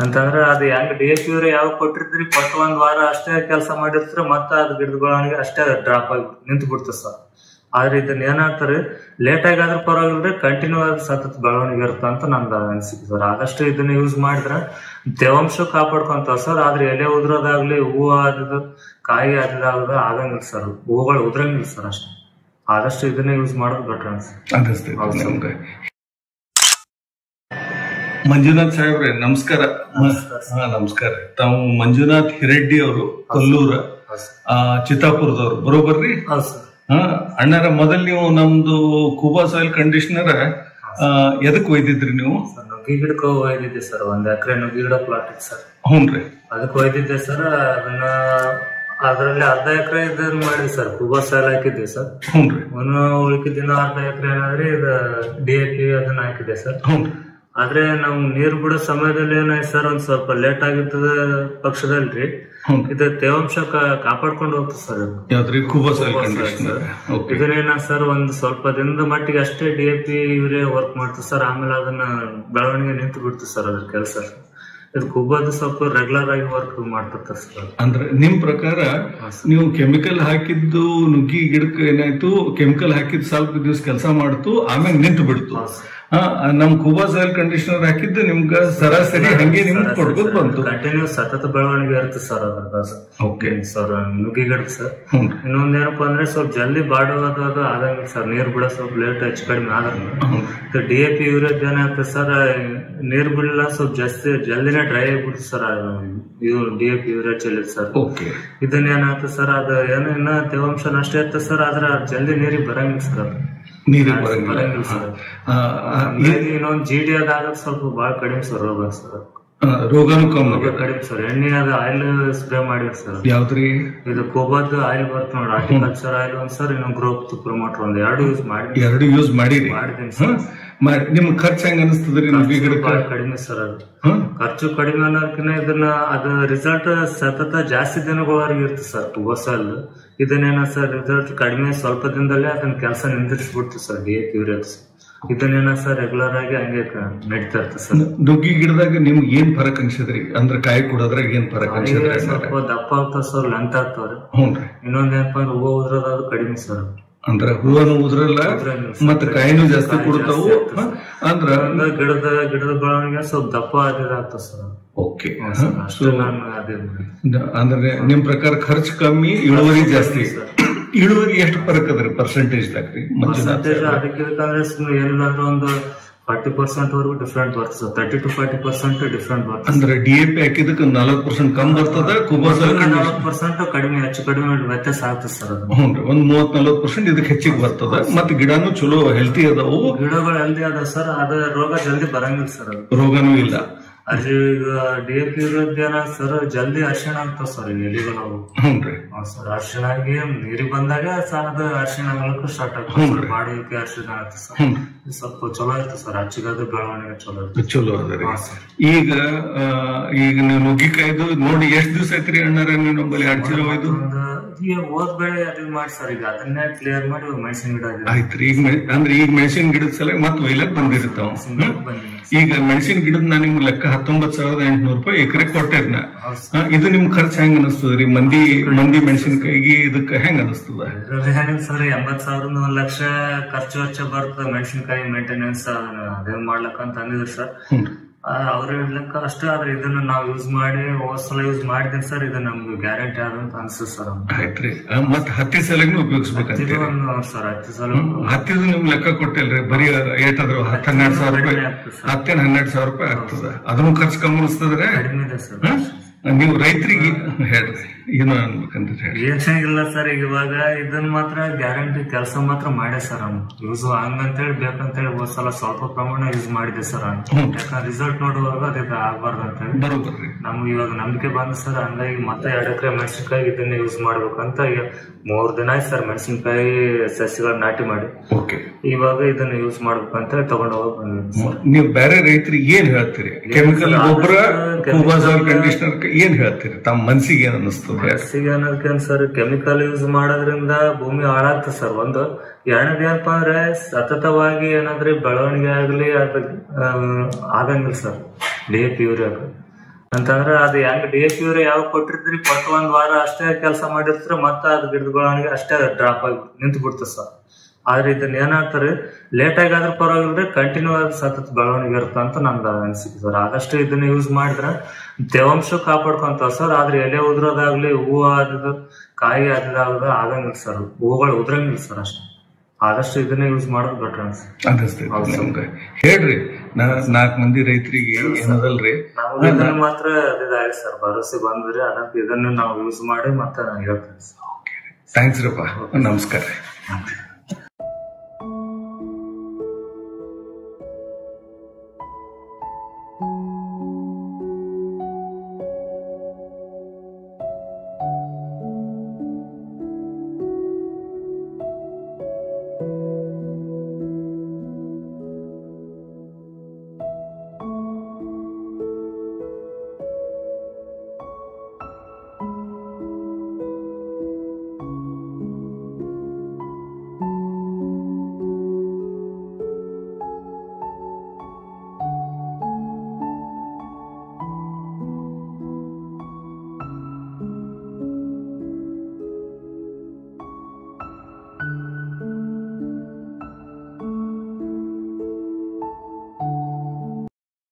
ಅಂತಂದ್ರ ಅದು ಹೆಂಗ್ ಡಿ ಎ ಪಿ ಅವ್ರು ಯಾವ ಕೊಟ್ಟಿರ್ತೀರಿ ಕೊಟ್ಟು ಒಂದ್ ವಾರ ಅಷ್ಟೇ ಕೆಲಸ ಮಾಡಿರ್ತೀರ ಮತ್ತ ಅದು ಗಿಡದ ಬೆಳವಣಿಗೆ ಅಷ್ಟೇ ಡ್ರಾಪ್ ಆಗಿ ನಿಂತು ಬಿಡ್ತದೆ ಸರ್ ಆದ್ರೆ ಇದನ್ನ ಏನಾಗ್ತಾರೆ ಲೇಟ್ ಆಗಿ ಆದ್ರೂ ಪರವಾಗಿಲ್ರಿ ಕಂಟಿನ್ಯೂ ಆಗಿ ಸತತ ಬೆಳವಣಿಗೆ ಇರುತ್ತೆ ಅಂತ ನಂದು ಅನಿಸಿಕೆ ಸರ್ ಆದಷ್ಟು ಇದನ್ನ ಯೂಸ್ ಮಾಡಿದ್ರೆ ತೇವಾಂಶ ಕಾಪಾಡ್ಕೊಂತಾವ ಸರ್ ಆದ್ರೆ ಎಲೆ ಉದ್ರೋದಾಗ್ಲಿ ಹೂವು ಆದದು ಕಾಯಿ ಆದದಾಗದ ಆಗಂಗಿಲ್ಲ ಸರ್ ಹೂವುಗಳು ಉದ್ರಂಗಿಲ್ಲ ಸರ್ ಅಷ್ಟೇ ಆದಷ್ಟು ಇದನ್ನ ಯೂಸ್ ಮಾಡೋದು ಬೆಟರ್ ಅನ್ಸುತ್ತೆ ಅನ್ನಿಸ್ತೈತೆ ಹೌದು ಸರ್. ನಮ್ಗೆ ಮಂಜುನಾಥ್ ಸಾಹೇಬ್ರೆ ನಮಸ್ಕಾರ ನಮಸ್ಕಾರ ಸರ್. ಹಾ ನಮಸ್ಕಾರ ತಾವು ಮಂಜುನಾಥ್ ಹಿರೆಡ್ಡಿ ಅವರು ಕೊಲ್ಲೂರ ಹೌದು ಸರ್. ಆ, ಚಿತ್ತಾಪುರದವ್ರು ಬರೋಬರ್ರಿ ಹೌದು ಸರ್ ಹಾ ಅಣ್ಣಾರ ಮೊದಲ್ ನೀವು ನಮ್ದು ಕೂಬಾ ಸಾಯಿಲ್ ಕಂಡೀಷನರ್ ಎದಕ್ ಒಯ್ದಿದ್ರಿ ನೀವು ಸರ್ ನುಗ್ಗಿ ಗಿಡಕ್ಕೆ ಒಯ್ದಿದ್ದೆ ಸರ್ ಒಂದ್ ಎಕರೆ ನುಗ್ಗಿ ಗಿಡ ಪ್ಲಾಟ್ ಇತ್ತು ಸರ್ ಹ್ಞೂನ್ರಿ ಅದಕ್ಕೆ ಒಯ್ದಿದ್ದೆ ಸರ್ ಅದನ್ನ ಅದರಲ್ಲಿ ಅರ್ಧ ಎಕರೆ ಇದನ್ನ ಮಾಡಿದ್ವಿ ಸರ್ ಕುಬಾ ಸಾಲ ಹಾಕಿದ್ವಿ ಸರ್ ಹ್ಞೂನ್ರಿ ಒಂದು ಉಳಿಕಿದ್ದಿನ ಅರ್ಧ ಎಕರೆ ಏನಾದ್ರೆ ಇದು ಡಿ ಎ ಪಿ ಅದನ್ನ ಹಾಕಿದೆ ಸರ್ ಹ್ಞೂನ್ರಿ ಆದ್ರೆ ನಾವು ನೀರು ಬಿಡೋ ಸಮಯದಲ್ಲಿ ಏನಾಯ್ತು ಸರ್ ಒಂದ್ ಸ್ವಲ್ಪ ಲೇಟ್ ಆಗಿರ್ತದ ಪಕ್ಷದಲ್ರಿ ಹ್ಞೂ ಇದು ತೇವಾಂಶ ಕಾ- ಕಾಪಾಡ್ಕೊಂಡು ಹೋಗ್ತದೆ ಸರ್ ಇದು ಯಾವ್ದ್ರಿ ಕೂಬಾ ಸಾಯಿಲ್ ಕೂಬಾ soil, ಕಂಡೀಷನರ್ ಓಕೆ ಇದನ್ನೇನ ಸರ್ ಒಂದ್ ಸ್ವಲ್ಪ ದಿನದ ಮಟ್ಟಿಗೆ ಅಷ್ಟೇ ಡಿ ಎ ಪಿ ಇವರೇ ವರ್ಕ್ ಮಾಡ್ತಾರೆ ಸರ್ ಆಮೇಲೆ ಅದನ್ನ ಬೆಳವಣಿಗೆ ನಿಂತು ಬಿಡ್ತು ಸರ್ ಅದ್ರ ಕೆಲಸ ಇದು ಕುಬ್ಬದು ಸ್ವಲ್ಪ ರೆಗ್ಯುಲರ್ ಆಗಿ ವರ್ಕ್ ಮಾಡ್ತಿರ್ತಾರೆ ಸರ್ ಅದು. ಅಂದ್ರೆ ನಿಮ್ ಪ್ರಕಾರ ಹಾ, ಸರ್. ನೀವು ಕೆಮಿಕಲ್ ಹಾಕಿದ್ದು ನುಗ್ಗಿ ಗಿಡಕ್ಕೆ ಏನಾಯ್ತು ಕೆಮಿಕಲ್ ಹಾಕಿದ್ ಸ್ವಲ್ಪ ದಿವಸ ಕೆಲಸ ಮಾಡ್ತು ಆಮೇಲೆ ನಿಂತು ಬಿಡ್ತು ಹೌದು ಸರ್. ಹಾ, ನಮ್ ಕೂಬಾ ಸಾಯಿಲ್ ಕಂಡೀಷನರ್ ಹಾಕಿದ್ದು ನಿಮ್ಗ ಸರಾಸರಿ ಹಂಗೆ ನಿಮ್ಗೆ ಕೊಡ್ಬೋದು ಬಂತು ಕಂಟಿನ್ಯೂ ಸತತ ಬೆಳವಣಿಗೆ ಇರುತ್ತೆ ಸರ್ ಅದ್ರದ ಓಕೆ ಸರ್ ನುಗ್ಗಿ ಗಿಡ ಸರ್ ಹ್ಞೂ ಇನ್ನೊಂದ್ ಏನಪ್ಪಾ ಅಂದ್ರೆ ಸ್ವಲ್ಪ ಜಲ್ದಿ ಬಾಡೋದು ಅದು ಆಗಂಗಿಲ್ಲ ಸರ್ ನೀರ್ ಬಿಡೋ ಸ್ವಲ್ಪ ಲೇಟ್ ಹೆಚ್ಚು ಕಡಿಮೆ ಆದ್ರೆ ಡಿ ಎ ಪಿ ಯೂರಿಯಾ ಏನಾಗ್ತದೆ ಸರ್ ನೀರ್ ಬಿಡಲ್ಲ ಸ್ವಲ್ಪ ಜಾಸ್ತಿ ಜಲ್ದಿನೇ ಡ್ರೈ ಆಗ್ಬಿಡುತ್ತೆ ಸರ್ ಇದು ಡಿ ಎ ಪಿ ಯೂರಿಯಾ ಚೆಲ್ಲಿ ಸರ್ ಓಕೆ ಇದನ್ನ ಏನಾಗ್ತದೆ ಸರ್ ಅದು ಏನು ಇನ್ನ ತೇವಾಂಶ ನಷ್ಟ ಇರ್ತದೆ ಸರ್ ಆದ್ರೆ ಅದ್ ಜಲ್ದಿ ನೀರಿಗೆ ಬರಂಗಿಲ್ಲ ಸರ್ ಅದು ನೀರಿಗೆ ಬರಂಗಿಲ್ಲ ಬರಂಗಿಲ್ಲ ಸರ್ ಆ, ಆ, ಹಂಗಾಗಿ ಇನ್ನೊಂದ್ ಜಿ ಡಿ ಅದಾಗದ್ ಸ್ವಲ್ಪ ಬಾಳ ಕಡಿಮೆ ಸರ್ ರೋಗ ಸರ್ ಆ, ರೋಗನೂ ಕಮ್ಮಿ ರೋಗ ಆಗ್ಯದ. ಕಡಿಮೆ ಸರ್ ಎಣ್ಣೆ ಅದ ಆಯಿಲ್ ಸ್ಪ್ರೇ ಮಾಡಿರಿ ಸರ್ ಯಾವ್ದ್ರಿ ಇದು ಕೋಬಾದ್ ಆಯಿಲ್ ಬರುತ್ತೆ ನೋಡಿ ಆರ್ಟಿಕಲ್ಚರ್ ಆಯಿಲ್ ಒಂದ್ ಸರ್ ಇನ್ನೊಂದು ಗ್ರೋತ್ ಪ್ರಮೋಟರ್ ಒಂದ್ ಎರಡು ಯೂಸ್ ಮಾಡಿ ಎರಡು ಯೂಸ್ ಮಾಡಿರಿ ಮಾಡಿದ್ದೀನಿ ಹಾ? ಮಾಡಿ ನಿಮ್ ಖರ್ಚು ಹೆಂಗ ಅನಿಸ್ತದ್ರಿ ನುಗ್ಗಿ ಗಿಡಕ್ಕೆ ಬಹಳ ಕಡಿಮೆ ಸರ್ ಅದು ಹಾ? ಖರ್ಚು ಕಡಿಮೆ ಅನ್ನೋದಕ್ಕಿಂತ ಇದನ್ನ ಅದು ರಿಸಲ್ಟ್ ಸತತ ಜಾಸ್ತಿ ದಿನಗಳವರೆಗೆ ಇರುತ್ತೆ ಸರ್ ಹೊಸಲ್ ಇದನ್ನೇನ ಸರ್ ರಿಸಲ್ಟ್ ಕಡಿಮೆ ಸ್ವಲ್ಪ ದಿನದಲ್ಲೇ ಅದನ್ನ ಕೆಲಸ ನಿಂದಿರಿಸ್ಬಿಡ್ತು ಸರ್ ಡಿ ಎ ಕ್ಯೂರಿಯಸ್ ಇದನ್ನೇನ ಸರ್ ರೆಗ್ಯುಲರ್ ಆಗಿ ಹಂಗೆ ಕ- ನಡೀತಾ ಇರ್ತದೆ ಸರ್ ನುಗ್ಗಿ ಗಿಡದಾಗ ನಿಮ್ಗೆ ಏನ್ ಫರಕ್ ಅನ್ಸಿದ್ರಿ ಅಂದ್ರೆ ಕಾಯಿ ಕೊಡೋದ್ರಾಗ ಏನ್ ಫರಕ್ ಅನ್ಸಿದ್ರಿ ಈಗ ಸ್ವಲ್ಪ ದಪ್ಪ ಆಗ್ತಾವ ಸರ್ ಲೆಂತ್ ಆಗ್ತಾವ್ರಿ ಹ್ಞೂನ್ರಿ ಇನ್ನೊಂದ್ ಏನಪ್ಪಾ ಅಂದ್ರೆ ಹೂವು ಉದ್ರೋದು ಕಡಿಮೆ ಸರ್ ಅಂದ್ರ ಹೂವನು ಉದ್ರಲ್ಲ ಉದ್ರಂಗಿಲ್ಲ ಮತ್ತ ಕಾಯಿನೂ ಜಾಸ್ತಿ ಕಾಯಿ ಕೊಡ್ತಾವು ಜಾಸ್ತಿ ಆಗ್ತದೆ. ಹಾ? ಅಂದ್ರ ಅಂದ್ರೆ ಗಿಡದ ಗಿಡದ ಬೆಳವಣಿಗೆ ಸ್ವಲ್ಪ ದಪ್ಪ ಆಗಿದಾಗ್ತದೆ ಸರ್ ಓಕೆ ಅಷ್ಟೇ ನಾನು ಅದೇ ಅಂದ್ರೆ ನಿಮ್ ಪ್ರಕಾರ ಖರ್ಚು ಕಮ್ಮಿ ಇಳುವರಿ ಜಾಸ್ತಿ ಇಳುವರಿ ಎಷ್ಟು ಫರಕ್ ಅದ್ರಿ ಪರ್ಸೆಂಟೇಜ್ ದಾಗ್ರಿ ಮಂಜುನಾಥ್ ಪರ್ಸೆಂಟೇಜ್ ಅದಕ್ಕೆ ಇದಕ್ಕಂದ್ರೆ ಸುಮ್ಮನೆ ಏನಿಲ್ಲ ಅಂದ್ರೆ ಒಂದು ಫಾರ್ಟಿ ಪರ್ಸೆಂಟ್ ವರೆಗೂ ಡಿಫ್ರೆಂಟ್ ಬರ್ತದೆ thirty to forty percent different ಬರ್ತದೆ ಅಂದ್ರೆ ಡಿ ಎ ಪಿ ಹಾಕಿದಕ್ಕೆ ನಲವತ್ತು ಪರ್ಸೆಂಟ್ ಕಮ್ಮಿ ಬರ್ತದ ಕುಬಾಸಲ್ ನಲವತ್ತು ಪರ್ಸೆಂಟ್ ಕಡಿಮೆ ಹೆಚ್ಚು ಕಡಿಮೆ ವ್ಯತ್ಯಾಸ ಆಗ್ತದೆ ಸರ್ ಅದು ಹ್ಞೂ ಒಂದ್ ಮೂವತ್ ನಲವತ್ತು ಪರ್ಸೆಂಟ್ ಇದಕ್ಕೆ ಹೆಚ್ಚಿಗೆ ಬರ್ತದ ಮತ್ತ ಗಿಡನು ಚಲೋ ಹೆಲ್ತಿ ಅದಾವು ಗಿಡಗಳು ಹೆಲ್ದಿ ಅದ ಸರ್ ಅದ ರೋಗ ಜಲ್ದಿ ಬರಂಗಿಲ್ಲ ಸರ್ ಅದು ರೋಗನೂ ಇಲ್ಲ ಅಲ್ಲಿ ಈಗ ಡಿ ಎ ಪಿ ಇರೋದೇನ ಸರ್ ಜಲ್ದಿ ಅರ್ಶಿಣ ಆಗ್ತಾವ ಸರ್ ಈ ಎಲಿಗಳು ಅವು ಹ್ಞೂನ್ರಿ ಹೌದ್ ಸರ್ ಅರ್ಶಿಣ ಆಗಿ ನೀರಿಗೆ ಬಂದಾಗ ಸರ್ ಅದು ಅರ್ಶಿಣ ಆಗಲಿಕ್ಕೂ ಸ್ಟಾರ್ಟ್ ಆಗ್ತದೆ ಸರ್ ಬಾಡಿಗೆ ಅರ್ಶಿಣ ಆಗುತ್ತೆ ಸರ್ ಹ್ಮ್ ಇದು ಸ್ವಲ್ಪ ಚಲೋ ಇರ್ತದೆ ಸರ್ ಹಚ್ಚಿಗದು ಬೆಳವಣಿಗೆ ಚಲೋ ಇರ್ತದೆ ಚಲೋ ಅದರಿ ಹಾ ಸರ್ ಈಗ ಆ, ಈಗ ನೀವು ನುಗ್ಗಿಕಾಯ್ದು ನೋಡಿ ಎಷ್ಟ್ ದಿವಸ ಐತ್ರಿ ಅಣ್ಣಾರ ನೀವು ನಮ್ಮಲ್ಲಿ ಎರಡ್ ಚೀಲ ಒಯ್ದು ಒಂದು ಈಗ ಹೋದ್ ಬೆಳೆ ಅದು ಮಾಡಿ ಸರ್ ಈಗ ಅದನ್ನೇ ಕ್ಲಿಯರ್ ಮಾಡಿ ಮೆಣಸಿನ ಗಿಡ ಇದೆ ಆಯ್ತ್ರಿ ಈಗ ಮೆ- ಅಂದ್ರೆ ಈಗ ಮೆಣಸಿನ ಗಿಡದ ಸಲ ಮತ್ ಒಯ್ಲಕ್ ಬಂದಿರ್ತಾವ ಮೆಣಸಿನ ಗಿಡ ಬಂದಿದೆ ಈಗ ಮೆಣಸಿನ ಗಿಡದ ನಾ ನಿಮ್ಗೆ ಲೆಕ್ಕ ಹತ್ತೊಂಬತ್ ಸಾವಿರದ ಎಂಟುನೂರು ರೂಪಾಯಿ ಎಕರೆ ಕೊಟ್ಟೇರ್ನ ಹೌದು ಸರ್ ಇದು ನಿಮ್ ಖರ್ಚು ಹೆಂಗ್ ಅನಿಸ್ತದ್ರಿ ಮಂದಿ ಮಂದಿ ಮೆಣಸಿನಕಾಯಿಗೆ ಇದಕ್ಕ ಹೆಂಗ್ ಅನಿಸ್ತದ ಇದ್ರಲ್ಲಿ ಏನಿಲ್ಲ ಸರ್ ಎಂಬತ್ ಸಾವಿರದ ಒಂದ್ ಲಕ್ಷ ಖರ್ಚು ವೆಚ್ಚ ಬರ್ತದೆ ಮೆಣಸಿನಕಾಯಿ ಮೇಂಟೆನೆನ್ಸ್ ಅದೇ ಮಾಡ್ಲಕ್ಕಂತ ಅಂದಿದ್ರು ಸರ್ ಹ್ಞೂ ಅವ್ರ ಹೇಳ್ಲಕ್ಕ ಅಷ್ಟೇ ಆದ್ರೆ ಇದನ್ನ ನಾವು ಯೂಸ್ ಮಾಡಿ ಹೋದ್ ಸಲ ಯೂಸ್ ಮಾಡಿದ್ದೀನಿ ಸರ್ ಇದು ನಮ್ಗೆ ಗ್ಯಾರಂಟಿ ಆದಂತ ಅನ್ಸುತ್ತೆ ಸರ್ ಆಯ್ತ್ರಿ ಆ, ಮತ್ ಹತ್ತಿ ಸಲಗ್ನು ಉಪಯೋಗಿಸ್ಬೇಕಂತ ಇದು ಒಂದು ಸರ್ ಹತ್ತು ಸಲ ಹತ್ತಿದ ನಿಮ್ ಲೆಕ್ಕ ಕೊಟ್ಟಿಲ್ರಿ ಬರೀ ಏಟಾದ್ರು ಹತ್ತು ಹನ್ನೆರಡು ಸಾವಿರ ರೂಪಾಯಿ ಕಡಿಮೆ ಆಗ್ತದೆ ಸರ್ ಹತ್ತೇನ್ ಹನ್ನೆರಡು ಸಾವಿರ ರೂಪಾಯಿ ಆಗ್ತದ ಅದನ್ನು ಖರ್ಚು ಕಮ್ಮಿ ಅನಿಸ್ತದ್ರೆ ಕಡಿಮೆ ಇದೆ ಸರ್ ನೀವು ರೈತರಿಗೆ ಹೇಳ್ರಿ ಏನು ಅನ್ಬೇಕಂತ ಹೇಳಿ ಏನಾಗಿಲ್ಲ ಸರ್ ಈಗ ಇವಾಗ ಇದನ್ನ ಮಾತ್ರ ಗ್ಯಾರಂಟಿ ಕೆಲಸ ಮಾತ್ರ ಮಾಡ್ಯ ಸರ್ ಅವ್ನು ಯೂಸ್ ಹಂಗಂತೇಳಿ ಬೇಕಂತೇಳಿ ಹೋದ್ ಸಲ ಸ್ವಲ್ಪ ಪ್ರಮಾಣ ಯೂಸ್ ಮಾಡಿದೆ ಸರ್ ಅವ್ನು ಹ್ಮ್. ಯಾಕಂದ್ರೆ ರಿಸಲ್ಟ್ ನೋಡುವಾಗ ಅದಕ್ಕೆ ಆಗ್ಬಾರ್ದು ಅಂತೇಳಿ ಬರೋಬರ್ರಿ ನಮ್ಗೆ ಇವಾಗ ನಂಬಿಕೆ ಬಂದ ಸರ್ ಹಂಗಾಗಿ ಮತ್ತೆ ಎರಡು ಎಕರೆ ಮೆಣಸಿನಕಾಯಿ ಇದನ್ನ ಯೂಸ್ ಮಾಡ್ಬೇಕಂತ ಈಗ ಮೂರ್ ದಿನ ಆಯ್ತು ಸರ್ ಮೆಣಸಿನಕಾಯಿ ಸಸಿಗಳನ್ನ ನಾಟಿ ಮಾಡಿ ಓಕೆ ಇವಾಗ ಇದನ್ನ ಯೂಸ್ ಮಾಡ್ಬೇಕಂತ ತಗೊಂಡು ಹೋಗಿ ಬಂದಿದ್ದೀನಿ ಸರ್ ನೀವು ಬೇರೆ ರೈತರಿಗೆ ಏನ್ ಹೇಳ್ತೀರಿ ಕೆಮಿಕಲ್ ಗೊಬ್ಬರ ಕೂಬಾಜಾಲ್ ಕಂಡೀಷನರ್ ಏನ್ ಹೇಳ್ತೀರಿ ತಮ್ಮ ಮನ್ಸಿಗೆ ಏನ್ ಅನಿಸ್ತದೆ ಬೆಳೆಸಿಗೆ ಅನ್ನೋದಕ್ಕೇನ್ ಸರ್ ಕೆಮಿಕಲ್ ಯೂಸ್ ಮಾಡೋದ್ರಿಂದ ಭೂಮಿ ಹಾಳಾಗ್ತದೆ ಸರ್ ಒಂದು ಎರಡನೇದು ಏನಪ್ಪಾ ಅಂದ್ರೆ ಸತತವಾಗಿ ಏನಾದ್ರೆ ಬೆಳವಣಿಗೆ ಆಗ್ಲಿ ಅದ ಆಗಂಗಿಲ್ಲ ಸರ್ ಡಿ ಎ ಪಿ ಯೂರಿಯಾಗ ಅಂತಂದ್ರ ಅದು ಹೆಂಗ್ ಡಿ ಎಫ್ ಇವ್ರೆ ಯಾವ ಕೊಟ್ಟಿರ್ತೀರಿ ಕೊಟ್ಟು ಒಂದ್ ವಾರ ಅಷ್ಟೇ ಕೆಲಸ ಮಾಡಿರ್ತೀರ ಮತ್ತ ಅದ್ ಗಿಡಗಳಿಗೆ ಅಷ್ಟೇ ಡ್ರಾಪ್ ಆಗಿ ನಿಂತು ಬಿಡ್ತದೆ ಸರ್ ಆದ್ರೆ ಇದನ್ನ ಏನಾಗ್ತಾರೆ ಲೇಟ್ ಆಗಿ ಆದ್ರೂ ಪರವಾಗಿಲ್ರಿ ಕಂಟಿನ್ಯೂ ಆಗಿ ಸತತ ಬೆಳವಣಿಗೆ ಇರುತ್ತೆ ಅಂತ ನನ್ಗೆ ಅನ್ಸಿಕೆ ಸರ್ ಆದಷ್ಟು ಇದನ್ನ ಯೂಸ್ ಮಾಡಿದ್ರೆ ತೇವಾಂಶ ಕಾಪಾಡ್ಕೊಂತಾವ ಸರ್ ಆದ್ರೆ ಎಲೆ ಉದ್ರೋದಾಗ್ಲಿ ಹೂವು ಆದದು ಕಾಯಿ ಆದದಾಗದ ಆಗಂಗಿಲ್ಲ ಸರ್ ಹೂವುಗಳು ಉದ್ರಂಗಿಲ್ಲ ಸರ್ ಅಷ್ಟೇ ಆದಷ್ಟು ಇದನ್ನೇ ಯೂಸ್ ಮಾಡೋದು ಬೆಟರ್ ಅನ್ಸುತ್ತೆ ಅನ್ನಿಸ್ತೈತಿ ನಮ್ಗೆ ಹೇಳ್ರಿ ನಾ ನಾಲ್ಕು ಮಂದಿ ರೈತರಿಗೆ ಏನದಲ್ರಿ ನಮ್ಗೆ ಇದನ್ನ ಮಾತ್ರ ಇದಾಗಿ ಸರ್ ಭರವಸೆ ಬಂದ್ರೆ ಅದಕ್ಕೆ ಇದನ್ನ ನಾವು ಯೂಸ್ ಮಾಡಿ ಮತ್ತೆ ನಾನು ಹೇಳ್ತೇನೆ ಸರ್ ಥ್ಯಾಂಕ್ಸ್ ರಪ್ಪ ನಮಸ್ಕಾರ Thank you.